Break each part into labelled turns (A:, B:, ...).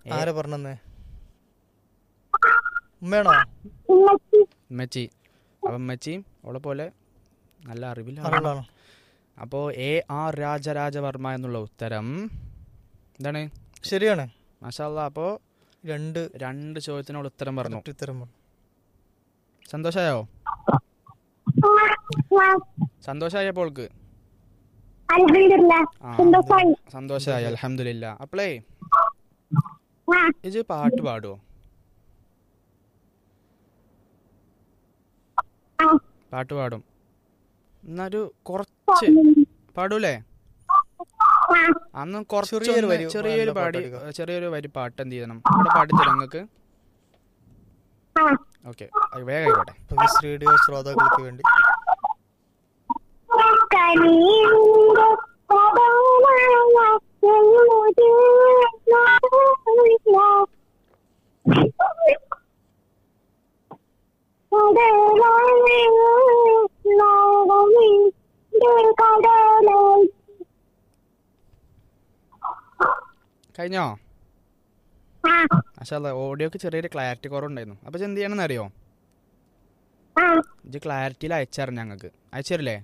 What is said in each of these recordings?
A: ആരാ പറഞ്ഞെന്ന് ഉമ്മയാണോ
B: ഉമ്മച്ചി
C: ഉമ്മച്ചി അപ്പം ഉമ്മച്ചിയും അവളെ പോലെ നല്ല അറിവില്ല
A: അറിവുള്ളതാണോ
C: അപ്പോൾ എ ആർ രാജരാജവർമ്മ എന്നുള്ള ഉത്തരം എന്താണ്
A: ശരിയാണ്
C: മാഷാല്ല അപ്പോൾ
A: രണ്ട്
C: രണ്ട് ചോദ്യത്തിനുള്ള ഉത്തരം പറഞ്ഞു
A: correct ഉത്തരം പറഞ്ഞു
C: സന്തോഷമായോ സന്തോഷമായപ്പോൾ അവൾക്ക്
B: അൽഹംദുലില്ല
C: ആ
B: സന്തോഷായി
C: സന്തോഷമായി അലഹമില്ല അപ്പളേ
B: ആ
C: ഇജ് പാട്ട് പാടുവോ
B: ആ
C: പാട്ട് പാടും എന്നൊരു കുറച്ച് പാടൂലേ
B: ആ
C: അന്ന്
A: ചെറിയൊരു
C: കുറച്ചൊരു
A: വരി
C: ചെറിയൊരു
A: നല്ല
C: പാടി
A: പാട്ട്
C: ചെറിയൊരു വരി പാട്ട് എന്ത് ചെയ്യണം ഇവിടെ പാടിത്തരാം നിങ്ങൾക്ക്
B: ആ
C: ഓക്കെ വേഗം ആയിക്കോട്ടെ
A: പീസ് റേഡിയോ ശ്രോതാക്കൾക്ക് വേണ്ടി
B: കനിയുടെ പദമായ ചെറുത് നാവില്ല. കടലായ നാവിന്റെ കടലായി.
C: കഴിഞ്ഞോ
B: ആ
C: പക്ഷേ ഓഡിയോക്ക് ചെറിയൊരു ക്ലാരിറ്റി കുറവുണ്ടായിരുന്നു അപ്പോൾ എന്ത് ചെയ്യണമെന്ന് അറിയോ
B: ആ
C: ഇജ് ക്ലാരിറ്റിയിൽ അയച്ചുതരാം ഞങ്ങൾക്ക് അയച്ചുതരില്ലേ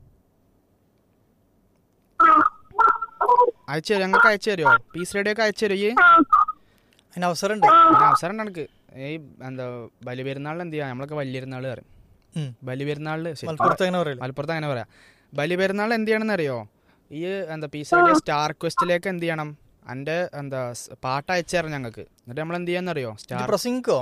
B: ആ
C: അയച്ചു തരും ഞങ്ങൾക്ക് അയച്ചു തരുമോ പീസ് റേഡിയോ ഒക്കെ അയച്ചു തരുമോ ഈ
A: അതിന് അവസരമുണ്ട്
C: അതിന് അവസരം ഉണ്ട് എനിക്ക് ഈ എന്താ ബലി പെരുന്നാളിന് എന്ത് ചെയ്യാം നമ്മളൊക്കെ വലിയ പെരുന്നാൾ പറയും
A: ഉം.
C: ബലി പെരുന്നാളിൽ
A: മലപ്പുറത്ത് അങ്ങനെ പറയില്ല
C: മലപ്പുറത്ത് അങ്ങനെ പറയാം ബലി പെരുന്നാൾ എന്ത് ചെയ്യണമെന്ന് അറിയോ ഈ എന്താ പീസ് റേഡിയോ സ്റ്റാർ ക്വസ്റ്റിലേക്ക് എന്ത് ചെയ്യണം എൻ്റെ എന്താ സ് പാട്ട് അയച്ചു തരാം ഞങ്ങൾക്ക് എന്നിട്ട് നമ്മൾ എന്ത് ചെയ്യാന്നറിയോ സ്റ്റാർ
A: പ്രസംഗിക്കോ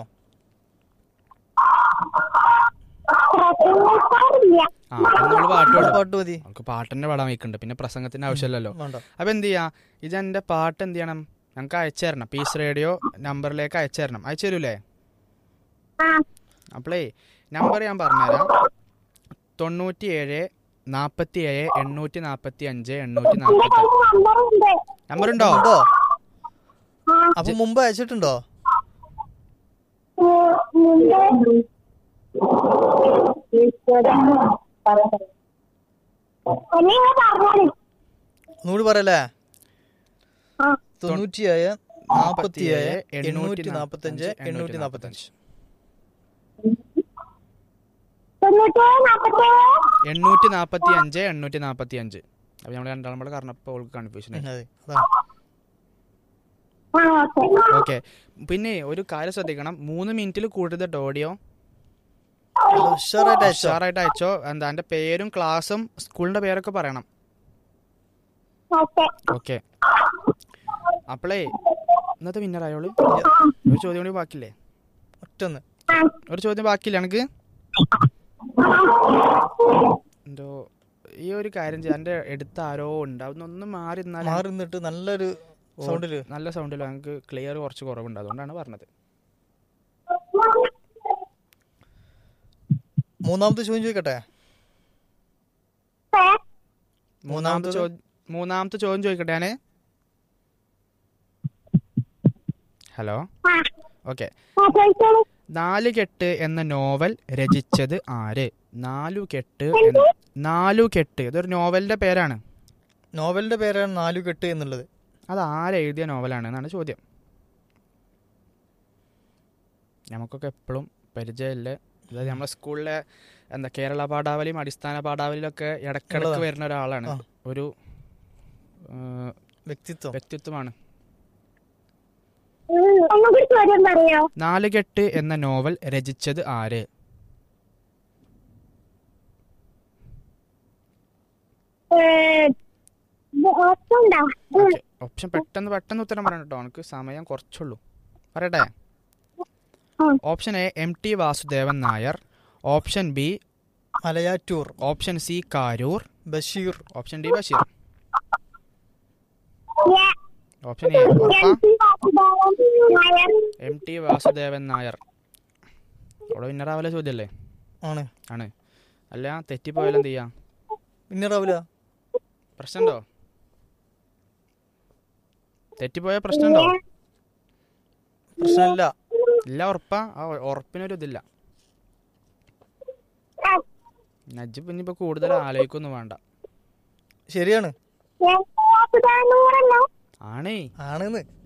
B: പ്രസംഗിക്കാറില്ല
C: ആ നമ്മൾ പാട്ട് പാടും
A: പാട്ട് മതി
C: നമുക്ക് പാട്ടിൻ്റെ പാടാൻ വയ്ക്കുന്നുണ്ട് പിന്നെ പ്രസംഗത്തിന്റെ ആവശ്യമില്ലല്ലോ
A: വേണ്ട
C: അപ്പോൾ എന്ത് ചെയ്യാ ഇത് എൻ്റെ പാട്ട് എന്ത് ചെയ്യണം ഞങ്ങൾക്ക് അയച്ചു തരണം പീസ് റേഡിയോ നമ്പറിലേക്ക് അയച്ചു തരണം അയച്ചു തരൂലേ
B: ആ
C: അപ്പോളേ നമ്പർ ഞാൻ പറഞ്ഞുതരാം തൊണ്ണൂറ്റി ഏഴ് നാൽപ്പത്തി ഏഴ് എണ്ണൂറ്റി നാൽപ്പത്തി അഞ്ച് എണ്ണൂറ്റി
B: എന്റെ
C: നാൽപ്പത്തി
B: കയ്യിൽ നമ്പറുണ്ട്
C: നമ്പർ ഉണ്ടോ
A: ഉണ്ടോ
B: ആ
A: അപ്പൊ മുമ്പ് അയച്ചിട്ടുണ്ടോ
B: മുമ്പ് നിങ്ങൾ പറഞ്ഞോളി
A: ഒന്നുകൂടി പറയല്ലേ
B: ആ
A: തൊണ്ണൂറ്റിയേഴ് നാപ്പത്തിയേഴ് എണ്ണൂറ്റി നാപ്പത്തഞ്ച് എണ്ണൂറ്റി നാപ്പത്തഞ്ച്
B: തൊണ്ണൂറ്റേഴ് നാപ്പത്തേഴ്
C: എണ്ണൂറ്റി നാൽപ്പത്തി അഞ്ച് എണ്ണൂറ്റി നാൽപ്പത്തി അഞ്ച് അപ്പോൾ നമ്മൾ രണ്ടാളും കൂടെ പറഞ്ഞപ്പോൾ അവൾക്ക് കൺഫ്യൂഷൻ ആയി
A: അതെ അതാണ്
B: ആ ഓക്കെ
C: ഓക്കെ പിന്നെ ഒരു കാര്യം ശ്രദ്ധിക്കണം മൂന്ന് മിനിറ്റിൽ കൂടുതൽ ഓഡിയോ
A: നല്ല ഉഷാറായിട്ട് അയച്ചോ
C: ഉഷാറായിട്ട് അയച്ചോ എന്താ എൻ്റെ പേരും ക്ലാസ്സും സ്കൂളിൻ്റെ പേരൊക്കെ പറയണം
B: ഓക്കെ
C: ഓക്കെ അപ്പോളേ ഇന്നത്തെ വിന്നർ ആയോളൂ ഒരു ചോദ്യം കൂടി ബാക്കിയില്ലേ
A: ഒറ്റന്ന്
B: ആ
C: ഒരു ചോദ്യം ബാക്കിയില്ല എനിക്ക് എന്തോ ഈ ഒരു കാര്യം ചെയ്യാൻ എൻ്റെ അടുത്ത് ആരോ ഉണ്ട് അതൊന്ന് മാറി നിന്നാലും
A: മാറി നിന്നിട്ട് നല്ലൊരു സൗണ്ടില്
C: നല്ല സൗണ്ടിൽ ഞങ്ങൾക്ക് ക്ലിയർ കുറച്ച് കുറവുണ്ട് അതുകൊണ്ടാണ് പറഞ്ഞത്
A: മൂന്നാമത്തെ ചോദ്യം ചോദിക്കട്ടെ
C: മൂന്നാമത്തെ ചോദ്യം മൂന്നാമത്തെ ചോദ്യം ചോദിക്കട്ടെ ഞാന് ഹലോ
B: ആ
C: ഓക്കെ
B: ആ ചോദിച്ചോളൂ
C: നാലുകെട്ട് എന്ന നോവൽ രചിച്ചത് ആര് നാലുകെട്ട് എന്ന നാലുകെട്ട് ഇതൊരു നോവലിന്റെ പേരാണ്
A: നോവലിന്റെ പേരാണ് നാലുകെട്ട് എന്നുള്ളത്
C: അത് ആരെഴുതിയ നോവലാണ് എന്നാണ് ചോദ്യം നമുക്കൊക്കെ എപ്പോഴും പരിചയമില്ല അതായത് നമ്മളെ സ്കൂളിലെ എന്താ കേരള പാഠാവലിയും അടിസ്ഥാന പാഠാവലിയിലൊക്കെ ഇടക്കിടക്ക്
A: ഉള്ളതാ.
C: വരുന്ന ഒരാളാണ്
A: ആ.
C: ഒരു ആ,
A: വ്യക്തിത്വം
C: വ്യക്തിത്വമാണ്
B: ഉം, ഒന്നുകൂടി ചോദ്യം പറയോ
C: നാലുകെട്ട് എന്ന നോവൽ രചിച്ചത് ആര്
B: ഓർക്കുണ്ടോ
C: ഓക്കെ ഓപ്ഷൻ പെട്ടെന്ന് പെട്ടെന്ന് ഉത്തരം പറയണം കേട്ടോ എനിക്ക് സമയം കുറച്ചുള്ളൂ പറയട്ടെ
B: ഉം.
C: Option A M T Vasudevan Nair option B
A: Malayattoor
C: option C Karoor
A: Basheer
C: option D Basheer
B: ഏ,
C: ഓപ്ഷൻ എ ഉറപ്പാ
B: M P Vasudevan Nair
C: M T Vasudevan Nair അവിടെ വിന്നറാവലെ ചോദ്യമല്ലേ
A: ആണ്
C: ആണ് അല്ല തെറ്റിപ്പോയാലും എന്ത് ചെയ്യാം
A: പിന്നെ രാവില
C: പ്രശ്നമുണ്ടോ തെറ്റിപ്പോയ പ്രശ്നമുണ്ടോ
A: പ്രശ്നമില്ല
C: ഇല്ല ഉറപ്പാ ആ ഉറപ്പിനൊരു ഇതില്ല
B: ആ,
C: നജ്ജ് ഇനിയിപ്പോ കൂടുതൽ ആലോചിക്കൊന്നും വേണ്ട
A: ശരിയാണ്
B: എം പി വാസുദേവൻ നായരല്ലോ
C: ആണേ
A: ആണെന്ന്